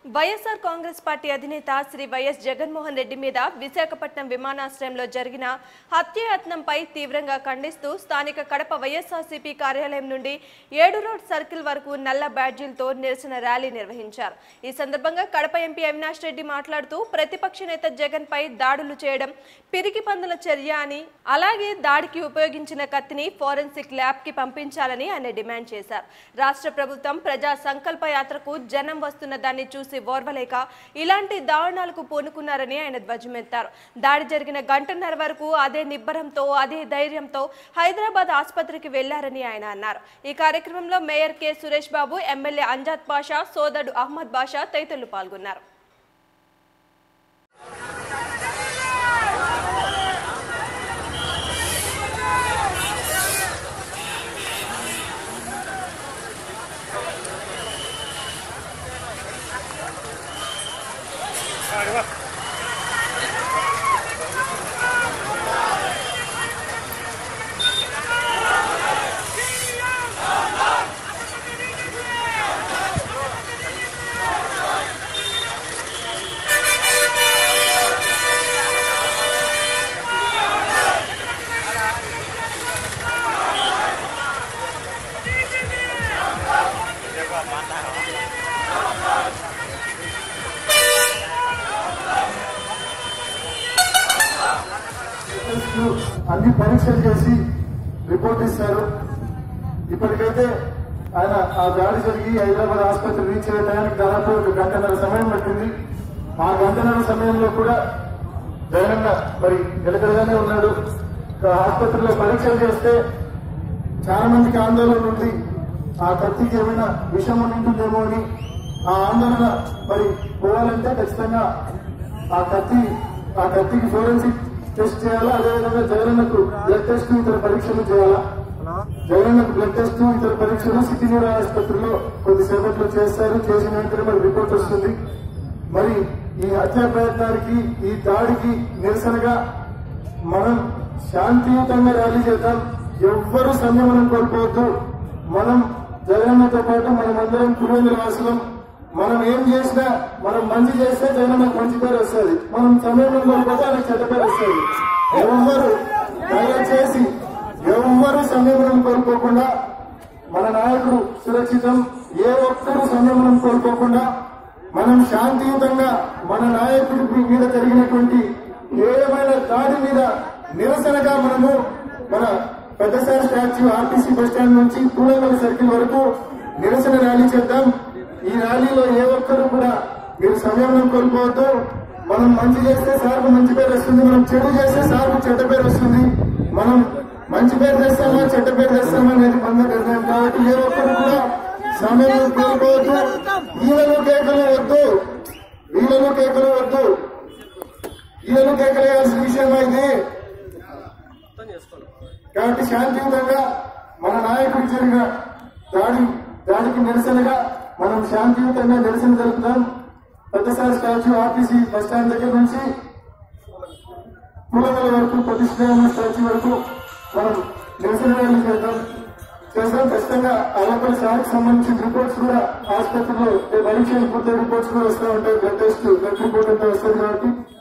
YSR Congress party అధినేత Shri YS Jaganmohan Reddy మీద విశాఖపట్నం విమానాశ్రయంలో జరిగిన హత్యాయత్నంపై తీవ్రంగా ఖండిస్తూ స్థానిక కడప వైఎస్ఆర్సీపీ కార్యాలయం నుండి ఏడు రోడ్ సర్కిల్ వరకు నల్ల బ్యాడ్జీలతో నిరసన ర్యాలీ నిర్వహించారు ఈ సందర్భంగా కడప ఎంపీ అవినాష్ రెడ్డి మాట్లాడుతూ ప్రతిపక్ష నేత జగన్ పై దాడులు చేయడం పిరికి పందుల చర్య అని అలాగే దాడికి ఉపయోగించిన కత్తిని ఫోరెన్సిక్ ల్యాబ్ కి పంపించాలని ఆయన డిమాండ్ చేశారు రాష్ట్ర ప్రభుత్వం ప్రజా సంకల్ప యాత్రకు జనం వస్తున్న దాన్ని చూసి ఓర్వలేక ఇలాంటి దారుణాలకు పూనుకున్నారని ఆయన ధ్వజమెత్తారు దాడి జరిగిన గంటన్నర వరకు అదే నిబ్బరంతో అదే ధైర్యంతో హైదరాబాద్ ఆసుపత్రికి వెళ్లారని ఆయన అన్నారు ఈ కార్యక్రమంలో mayor K Suresh Babu MLA Amjad Pasha సోదరుడు అహ్మద్ బాషా తదితరులు పాల్గొన్నారు టెస్టులు అన్ని పరీక్షలు చేసి రిపోర్ట్ ఇస్తారు ఇప్పటికైతే ఆయన ఆ దాడి జరిగి హైదరాబాద్ ఆసుపత్రి రీచ్ అయ్యే టయానికి దాదాపు ఒక గంటన్నర సమయం పట్టింది ఆ గంటన్నర సమయంలో కూడా జగనన్న మరి నిలకడగానే ఉన్నాడు ఇక ఆసుపత్రిలో పరీక్షలు చేస్తే చాలా మందికి ఆందోళన ఉంది ఆ కత్తికి ఏమైనా విషం ఉంటుందేమో అని ఆ ఆందోళన మరి పోవాలంటే ఖచ్చితంగా ఆ కత్తి ఆ కత్తికి ఫోరెన్సిక్ టెస్ట్ చేయాలా అదేవిధంగా జగనన్నకు బ్లడ్ టెస్ట్ ఇతర పరీక్షలు చేయాలా జగనన్నకు బ్లడ్ టెస్ట్ ఇతర పరీక్షలు సిటీ న్యూరో ఆసుపత్రిలో కొద్దిసేపట్లో చేస్తారు చేసిన వెంటనే మరి రిపోర్ట్ వస్తుంది మరి ఈ హత్యా ప్రయత్నానికి ఈ దాడికి నిరసనగా మనం శాంతియుతంగా ర్యాలీ చేద్దాం ఎవ్వరూ సంయమనం కోల్పోవద్దు మనం జగనన్నతో పాటు మనం అందరం పులివెందుల వాసులం మనం ఏం చేసినా మనం మంచి చేస్తే జగనన్నకు మంచి పేరు వస్తుంది మనం సంయమనం కోల్పోతే ఆయనకు చెడ్డ పేరు వస్తుంది ఎవ్వరు దయచేసి ఎవ్వరు సంయమనం కోల్పోకుండా మన నాయకుడు సురక్షితం ఏ ఒక్కరు సంయమనం కోల్పోకుండా మనం శాంతియుతంగా మన నాయకుడి మీద జరిగినటువంటి ఏమైన దాడి మీద నిరసనగా మనము మన పెద్దసారి స్టాచ్యూ ఆర్టీసీ బస్ స్టాండ్ నుంచి పూలగల సర్కిల్ వరకు నిరసన ర్యాలీ చేద్దాం ఈ ర్యాలీలో ఏ ఒక్కరు కూడా మీరు సంయమనం కోల్పోవద్దు మనం మంచి చేస్తే సార్కు మంచి పేరు వస్తుంది మనం చెడు చేస్తే సార్కు చెడ్డ పేరు వస్తుంది మనం మంచి పేరు తెస్తామా చెడ్డ పేరు తెస్తామా అనేది మన నిర్ణయం కాబట్టి ఏ ఒక్కరు కూడా సమయం కోల్పోవద్దు ఈలను కేకలు వద్దు ఈలను కేకలు వద్దు ఈలను కేకలేయాల్సిన విషయం ఇది కాబట్టి శాంతియుతంగా మన నాయకుడికి జరిగిన దాడి దాడికి నిరసనగా మనం శాంతియుతంగా నిరసన జరుపుతాం పెద్దసారి స్టాచ్యూ ఆర్టీసీ బస్ స్టాండ్ దగ్గర నుంచి పూలగల వరకు ప్రతిష్టాన స్టాచ్యూ వరకు మనం నిరసన ర్యాలీ చేద్దాం చేస్తాం ఖచ్చితంగా అలపల్లి సార్కి సంబంధించిన రిపోర్ట్స్ కూడా ఆసుపత్రిలో పరీక్షలు పూర్తి రిపోర్ట్స్ కూడా వస్తూ ఉంటాయి బ్లడ్ టెస్ట్ బ్లడ్ రిపోర్ట్ అంతా వస్తుంది కాబట్టి